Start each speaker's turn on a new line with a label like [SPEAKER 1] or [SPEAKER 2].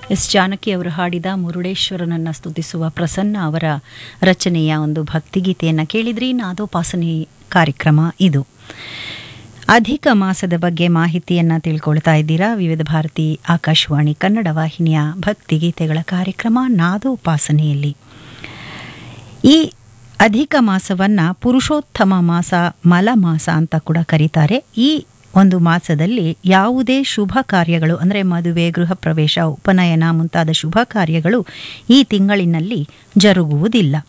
[SPEAKER 1] S Janaki ಅವರು ಹಾಡಿದ ಮುರುಡೇಶ್ವರನನ್ನ ಸ್ತುತಿಸುವ ಪ್ರಸನ್ನ ಅವರ ರಚನೆಯ ಒಂದು ಭಕ್ತಿಗೀತೆಯನ್ನು ಕೇಳಿದ್ರಿ ನಾದೋಪಾಸನೆ ಕಾರ್ಯಕ್ರಮ ಇದು ಅಧಿಕ ಮಾಸದ ಬಗ್ಗೆ ಮಾಹಿತಿಯನ್ನು ತಿಳ್ಕೊಳ್ತಾ ಇದ್ದೀರಾ ವಿವಿಧ ಭಾರತಿ ಆಕಾಶವಾಣಿ ಕನ್ನಡ ವಾಹಿನಿಯ ಭಕ್ತಿಗೀತೆಗಳ ಕಾರ್ಯಕ್ರಮ ನಾದೋಪಾಸನೆಯಲ್ಲಿ ಈ ಅಧಿಕ ಮಾಸವನ್ನು ಪುರುಷೋತ್ತಮ ಮಾಸ ಮಲ ಮಾಸ ಅಂತ ಕೂಡ ಕರೀತಾರೆ ಈ ಒಂದು ಮಾಸದಲ್ಲಿ ಯಾವುದೇ ಶುಭ ಕಾರ್ಯಗಳು ಅಂದರೆ ಮದುವೆ ಗೃಹ ಪ್ರವೇಶ ಉಪನಯನ ಮುಂತಾದ ಶುಭ ಕಾರ್ಯಗಳು ಈ ತಿಂಗಳಿನಲ್ಲಿ ಜರುಗುವುದಿಲ್ಲ